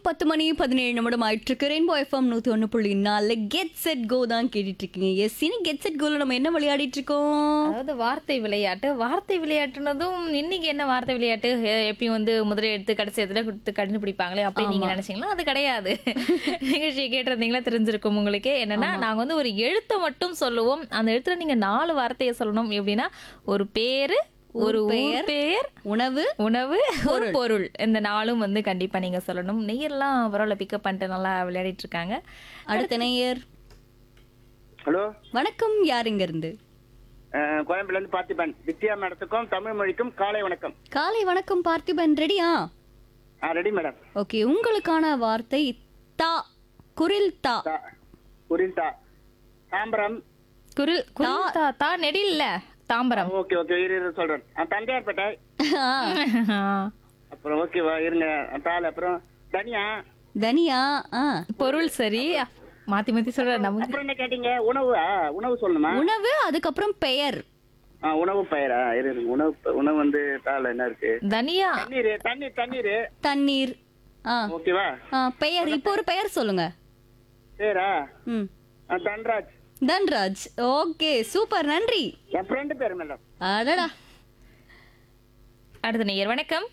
பத்து மணி பதினேழு நிமிடம் ஆயிட்டு இருக்கு ரெயின்போ எஃப்எம் நூத்தி ஒன்று புள்ளி நாலு கெட் செட் கோ தான் கேட்டுட்டு இருக்கீங்க எஸ் இனி கெட் செட் கோல நம்ம என்ன விளையாடிட்டு இருக்கோம் அதாவது வார்த்தை விளையாட்டு வார்த்தை விளையாட்டுனதும் இன்னைக்கு என்ன வார்த்தை விளையாட்டு எ- எப்பயும் வந்து முதல்ல எடுத்து கடைசி இடத்துல கொடுத்து கண்டுபிடிப்பாங்களே அப்படி நீங்க நினைச்சீங்களா அது கிடையாது நிகழ்ச்சியை கேட்டிருந்தீங்களா தெரிஞ்சிருக்கும் உங்களுக்கு என்னன்னா நாங்க வந்து ஒரு எழுத்தை மட்டும் சொல்லுவோம் அந்த எழுத்துல நீங்க நாலு வார்த்தையை சொல்லணும் எப்படின்னா ஒரு பேரு ஒரு ஊர் பெயர் உணவு உணவு ஒரு பொருள் இந்த நாளும் வந்து கண்டிப்பா நீங்க சொல்லணும் நெய்யெல்லாம் பரவாயில்ல பிக்கப் பண்ணிட்டு நல்லா விளையாடிட்டு இருக்காங்க அடுத்த நேயர் ஹலோ வணக்கம் யார் இங்க இருந்து அஹ், கோயம்புலேருந்து பார்த்திபன் வித்யா மேடத்துக்கும் தமிழ் மொழிக்கும் காலை வணக்கம் காலை வணக்கம் பார்த்திபன் ரெடியா ஆ ரெடி மேடம் ஓகே உங்களுக்கான வார்த்தை தா குரில் தா தா புரிந்தா தாம்பரம் குரில் குரில் தா- தா நெடில்ல தாம்பரம் ஓகே ஓகே இரு இரு சொல்றேன் அஹ், தண்டையார்பேட்டை அப்புறம் ஓகேவா இருங்க அஹ், தாள் அப்புறம் தனியா தனியா ஆ பொருள் சரி மாத்தி மாத்தி சொல்ற நமக்கு அப்புறம் என்ன கேட்டீங்க உணவு ஆ, உணவு சொல்லணுமா உணவு அதுக்கப்புறம் பெயர் ஆ, உணவு பெயரா இரு இருங்க. உணவு பெ- உணவு வந்து தாள் என்ன இருக்கு தனியா தண்ணீர் தண்ணீர் தண்ணீர் தண்ணீர் ஆ ஓகேவா ஆ, பெயர் இப்போ ஒரு பெயர் சொல்லுங்க சரியா ம் அஹ், தன்ராஜ் தன்ராஜ் ஓகே சூப்பர் நன்றி என் ஃப்ரெண்டு பேர் மேடம் அடடா அடுத்த நேயர் வணக்கம்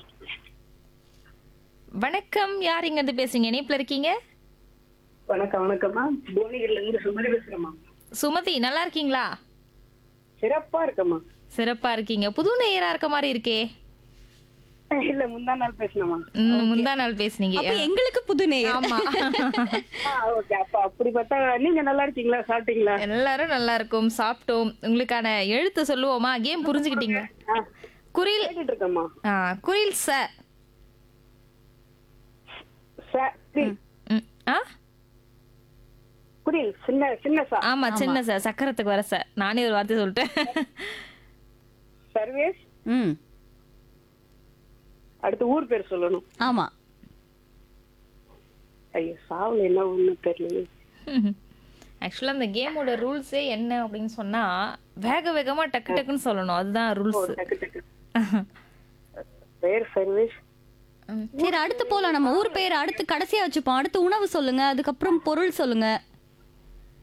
வணக்கம் யார் இங்க இருந்து பேசுறீங்க இணைப்புல இருக்கீங்க வணக்கம் வணக்கம்மா புவனகிரில இருந்து சுமதி பேசுறேம்மா சுமதி நல்லா இருக்கீங்களா சிறப்பா இருக்கம்மா சிறப்பா இருக்கீங்க புது நேயரா இருக்க மாதிரி இருக்கே இல்ல முந்தா நாள் பேசணுமா ம், முந்தா நாள் பேசுனீங்க அப்ப எங்களுக்கு புது நேயர் ஆமா ஓகே அப்ப அப்படி பார்த்தா நீங்க நல்லா இருக்கீங்களா சாப்பிட்டீங்களா எல்லாரும் நல்லா இருக்கும் சாப்பிட்டோம் உங்களுக்கான எழுத்து சொல்லுவோமா கேம் புரிஞ்சுக்கிட்டீங்க ஆ, குரில் கேட்டுட்டு இருக்கேம்மா ஆ, குரில் ச ச- புரியல் ம், ஆ புரியல் சின்ன சின்ன சா ஆமா சின்ன சார் சக்கரத்துக்கு வர சார் நானே ஒரு வார்த்தை சொல்லிட்டேன் சர்வேஸ் ம் அடுத்து ஊர் பேர் சொல்லணும் ஆமா ஐயோ சாவுல என்ன ஒண்ணு தெரியல ஆக்சுவலா அந்த கேமோட ரூல்ஸே என்ன அப்படின்னு சொன்னா வேக வேகமா டக்கு டக்குன்னு சொல்லணும் அதுதான் ரூல்ஸ் டக்கு டக்கு பேர் சர்வேஸ் சரி அடுத்து போலாம் நம்ம ஊர் பெயர் அடுத்து கடைசியா வச்சுப்போம் அடுத்து உணவு சொல்லுங்க அதுக்கப்புறம் பொருள் சொல்லுங்க